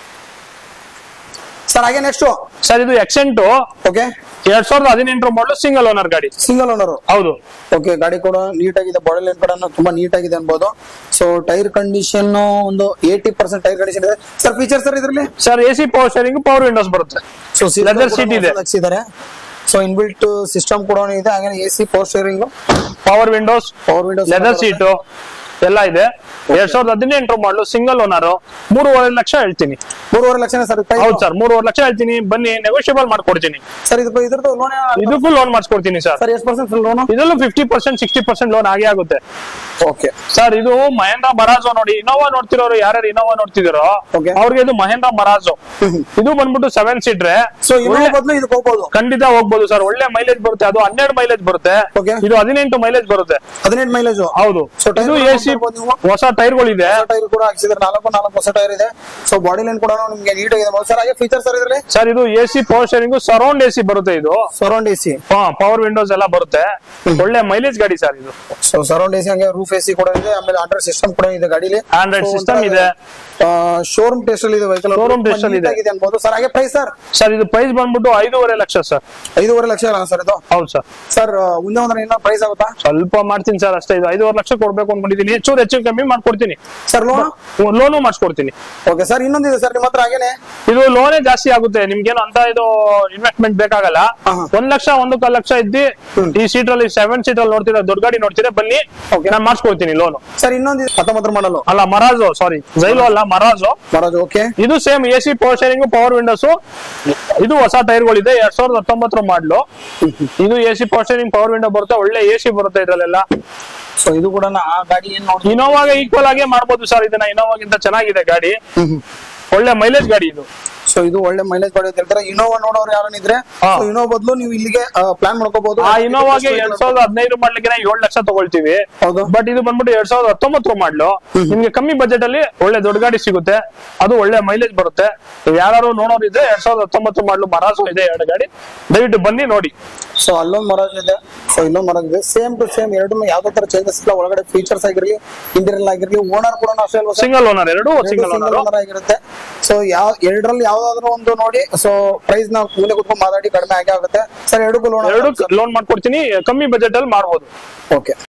ಸರ್ ಹಾಗೆ ನೆಕ್ಸ್ಟ್ ಸರ್ ಇದು ಎಕ್ಸೆಂಟ್ ಓಕೆ ಎರಡ್ ಸಾವಿರದ ಹದಿನೆಂಟರ ಮಾಡಲು ಸಿಂಗಲ್ ಓನರ್ ಗಾಡಿ ಸಿಂಗಲ್ ಓನರ್ ಹೌದು ಓಕೆ ಗಾಡಿ ಕೂಡ ನೀಟ್ ಆಗಿದೆ ಬಾಡಿ ಲೈನ್ ಕೂಡ ತುಂಬಾ ನೀಟ್ ಆಗಿದೆ ಅನ್ಬೋದು ಸೊ ಟೈರ್ ಕಂಡೀಷನ್ ಒಂದು ಏಯ್ಟಿ ಪರ್ಸೆಂಟ್ ಟೈರ್ ಕಂಡೀಷನ್ ಇದೆ ಸರ್ ಫೀಚರ್ ಸರ್ ಇದರಲ್ಲಿ sir A C power steering power windows ಬರುತ್ತೆ ಸೊ Leather seat ಇದೆ. ಹಾಕ್ಸಿದ್ದಾರೆ ಸೊ ಇನ್ಬಿಲ್ಟ್ ಸಿಸ್ಟಮ್ ಕೂಡ ಇದೆ ಹಾಗೆ A C power steering power windows power windows leather seat ಎಲ್ಲ ಇದೆ ಎರಡ್ ಸಾವಿರದ ಹದಿನೆಂಟರ ಮಾಡಲು ಸಿಂಗಲ್ ಓನರ್ ಮೂರುವರೆ ಲಕ್ಷ ಹೇಳ್ತೀನಿ ಮೂರುವರೆ ಲಕ್ಷ ಸರ್ ಹೌದು ಸರ್ ಮೂರುವರೆ ಲಕ್ಷ ಹೇಳ್ತೀನಿ ಬನ್ನಿ ನೆಗೋಷಿಯಬಲ್ ಮಾಡ್ಕೊಡ್ತೀನಿ ಸರ್ ಇದು ಇದ್ರದ್ದು ಲೋನ್ ಇದಕ್ಕೂ ಲೋನ್ ಮಾಡಿಸ್ಕೊಡ್ತೀನಿ ಸರ್ ಸರ್ ಎಷ್ಟು ಪರ್ಸೆಂಟ್ ಲೋನ್ ಇದರಲ್ಲೂ fifty percent sixty percent loan ಆಗೇ ಆಗುತ್ತೆ ಓಕೆ ಸರ್ ಇದು ಮಹೇಂದ್ರ ಮರಾಜೋ ನೋಡಿ ಇನೋವಾ ನೋಡ್ತಿರೋರು ಯಾರ್ಯಾರು ಇನೋವಾ ನೋಡ್ತಿದಾರೋ Okay. ಅವ್ರಿಗೆ ಇದು ಮಹೇಂದ್ರ ಮರಾಜೋ ಇದು ಬಂದ್ಬಿಟ್ಟು ಸೆವೆನ್ ಸೀಟ್ರೆ ಸೊ ಇನ್ನೊಂದು ಬದಲು ಇದಕ್ಕೆ ಹೋಗ್ಬೋದು ಖಂಡಿತ ಹೋಗ್ಬೋದು ಸರ್ ಒಳ್ಳೆ ಮೈಲೇಜ್ ಬರುತ್ತೆ ಅದು ಹನ್ನೆರಡು ಮೈಲೇಜ್ ಬರುತ್ತೆ Okay. ಇದು ಹದಿನೆಂಟು ಮೈಲೇಜ್ ಬರುತ್ತೆ ಹದಿನೆಂಟು ಮೈಲೇಜ್ ಹೌದು So, tyre ಇದು ಕೂಡ ಎ ಸಿ ನೋಡ್ಬೋದು ನೀವು. ಹೊಸ ಟೈರ್ಗಳಿದೆ ಟೈರ್ ಕೂಡ ಹಾಕ್ಸಿದ್ರೆ ನಾಲ್ಕು ನಾಲ್ಕು ಹೊಸ ಟೈರ್ ಇದೆ ಸೊ ಬಾಡಿ ಲೈನ್ ಕೂಡ ನಿಮ್ಗೆ ನೀಟ್ ಆಗಿದೆ ಸರ್ ಹಾಗೆ ಫೀಚರ್ ಸರ್ ಇದ್ರಲ್ಲಿ ಸರ್ ಇದು A C power steering surround A C ಬರುತ್ತೆ ಇದು ಸರೌಂಡ್ ಎ ಸಿ ಹಾ ಪವರ್ ವಿಂಡೋಸ್ ಎಲ್ಲ ಬರುತ್ತೆ ಒಳ್ಳೆ ಮೈಲೇಜ್ ಗಾಡಿ ಸರ್ ಇದು ಸೊ ಸರೌಂಡ್ ಎ ಸಿ ಹಂಗೆ ರೂಫ್ ಎ ಸಿ ಕೂಡ ಇದೆ ಆಮೇಲೆ ಆಂಡ್ರಾಯ್ಡ್ ಸಿಸ್ಟಮ್ ಕೂಡ ಇದೆ ಗಾಡಿಲಿ Android system ಇದೆ. ಶೋರೂಮ್ ಟೆಸ್ಟ್ ಅಲ್ಲಿ ಇದೆ ವೆಹಿಕಲ್ Showroom test ಅಲ್ಲಿ ಇದೆ. ಆಗಿದೆ ಅನ್ಬೋದು ಸರ್ ಹಾಗೆ ಪ್ರೈಸ್ ಸರ್ ಸರ್ ಇದು ಪ್ರೈಸ್ ಬಂದ್ಬಿಟ್ಟು ಐದೂವರೆ ಲಕ್ಷ ಸರ್ ಐದೂವರೆ ಲಕ್ಷ ಅಲ್ಲ ಸರ್ ಇದು ಹೌದು ಸರ್ ಸರ್ ಮುಂದೆ ಒಂದ್ರೆ ಇನ್ನೂ ಪ್ರೈಸ್ ಆಗುತ್ತಾ ಸ್ವಲ್ಪ ಮಾಡ್ತೀನಿ ಸರ್ ಅಷ್ಟೇ ಇದು ಐದೂವರೆ ಲಕ್ಷ ಕೊಡ್ಬೇಕು ಅನ್ಕೊಂಡಿದ್ದೀನಿ ಚೂರು ಹೆಚ್ಚು ಕಮ್ಮಿ ಮಾಡ್ಕೊಡ್ತೀನಿ ಸರ್ ಲೋನ್ ಲೋನು ಮಾಡಿಸ್ಕೊಡ್ತೀನಿ ಓಕೆ ಸರ್ ಇನ್ನೊಂದಿದೆ ಸರ್ ನಿಮ್ಮ ಹತ್ರ ಹಾಗೇನೆ ಇದು ಲೋನೇ ಜಾಸ್ತಿ ಆಗುತ್ತೆ ನಿಮ್ಗೇನು ಅಂತ ಇದು ಇನ್ವೆಸ್ಟ್ಮೆಂಟ್ ಬೇಕಾಗಲ್ಲ ಹಾ, ಹಾ. ಒಂದ್ ಲಕ್ಷ ಒಂದು ಕಾಲ್ ಲಕ್ಷ ಇದ್ದಿ ಈ ಸೀಟ್ ಅಲ್ಲಿ ಸೆವೆನ್ ಸೀಟ್ ಅಲ್ಲಿ ನೋಡ್ತೀರಾ ದೊಡ್ಡ ಗಾಡಿ ನೋಡ್ತೀರಾ ಬನ್ನಿ Okay. ನಾನು ಮಾಡಿಸ್ಕೊಡ್ತೀನಿ ಲೋನು ಸರ್ ಇನ್ನೊಂದು ಹತ್ತೊಂಬತ್ತರ ಮಾಡಲು ಅಲ್ಲ ಮರಾಜು ಸಾರಿ ಜೈಲು ಅಲ್ಲ ಮರಾಜು ಮಹಾರಾಜ್ ಓಕೆ ಇದು same A C power steering power windows ಇದು ಹೊಸ ಟೈರ್ಗಳಿದೆ ಎರಡ್ ಸಾವಿರದ ಹತ್ತೊಂಬತ್ತರ ಮಾಡ್ಲು ಇದು A C power steering power window ಬರುತ್ತೆ ಒಳ್ಳೆ ಎ ಸಿ ಬರುತ್ತೆ ಇದ್ರಲ್ಲೆಲ್ಲ ಸೊ ಇದು ಕೂಡ ಆ ಗಾಡಿ ಏನ್ ನೋಡಿ ಇನೋವಾಗೆ ಈಕ್ವಲ್ ಆಗೇ ಮಾಡ್ಬೋದು ಸರ್ ಇದನ್ನ ಇನೋವಾಗಿಂತ ಚೆನ್ನಾಗಿದೆ ಗಾಡಿ ಒಳ್ಳೆ ಮೈಲೇಜ್ ಗಾಡಿ ಇದು ಸೊ ಇದು ಒಳ್ಳೆ ಮೈಲೇಜ್ ಗಾಡಿ ಅಂತ ಹೇಳ್ತಾರೆ ಇನೋವಾ ನೋಡೋರು ಯಾರನ್ನಿದ್ರೆ ಹಾ. ಇನೋವಾ ಬದಲು ನೀವು ಇಲ್ಲಿಗೆ ಪ್ಲಾನ್ ಮಾಡ್ಕೋಬಹುದು ಆ ಇನೋವಾಗೆ ಎರಡ್ ಸಾವಿರದ ಹದಿನೈದು ಮಾಡ್ಲಿಕ್ಕೆ ಏಳು ಲಕ್ಷ ತಗೊಳ್ತೀವಿ ಹೌದು. ಬಟ್ ಇದು ಬಂದ್ಬಿಟ್ಟು ಎರಡ್ ಸಾವಿರದ ಹತ್ತೊಂಬತ್ತು ಮಾಡ್ಲು ನಿಮ್ಗೆ ಕಮ್ಮಿ ಬಜೆಟ್ ಅಲ್ಲಿ ಒಳ್ಳೆ ದೊಡ್ಡ ಗಾಡಿ ಸಿಗುತ್ತೆ ಅದು ಒಳ್ಳೆ ಮೈಲೇಜ್ ಬರುತ್ತೆ ಯಾರು ನೋಡೋರು ಇದ್ರೆ ಎರಡ್ ಸಾವಿರದ ಹತ್ತೊಂಬತ್ತು ಮಾಡ್ಲು ಮರಾಸು ಇದೆ ಎರಡು ಗಾಡಿ ದಯವಿಟ್ಟು ಬನ್ನಿ ನೋಡಿ ಸೊ ಅಲ್ಲೊಂದು ಮರಾಜ್ ಇದೆ ಸೊ ಇಲ್ಲೊಂದು ಮರಾಜ್ ಇದೆ ಸೇಮ್ ಟು ಸೇಮ್ ಎರಡು ಯಾವ್ದೇ ತರ ಚೇಂಜಸ್ ಇಲ್ಲ ಒಳಗಡೆ ಫೀಚರ್ಸ್ ಆಗಿರ್ಲಿ ಇಂಟೀರಿಯರ್ ಆಗಿರ್ಲಿ ಓನರ್ ಕೂಡ ಅಷ್ಟೇ ಅಲ್ವಾ ಸರ್ ಸಿಂಗಲ್ ಓನರ್ ಎರಡು ಸಿಂಗಲ್ ಸಿಂಗಲ್ ಓನರ್ ಓನರ್ ಆಗಿರುತ್ತೆ ಸೊ ಯಾವ ಎರಡರಲ್ಲಿ ಯಾವ್ದಾದ್ರು ಒಂದು ನೋಡಿ ಸೊ ಪ್ರೈಸ್ ನಾವು ಮುಂದೆ ಕುತ್ಕೊಂಡು ಮಾತಾಡಿ ಕಡಿಮೆ ಆಗೇ ಆಗುತ್ತೆ ಸರ್ ಎರಡಕ್ಕೂ ಲೋನ್ ಎರಡು ಲೋನ್ ಮಾಡ್ಕೊಡ್ತೀನಿ ಕಮ್ಮಿ ಬಜೆಟ್ ಅಲ್ಲಿ ಮಾಡ್ಬೋದು ಓಕೆ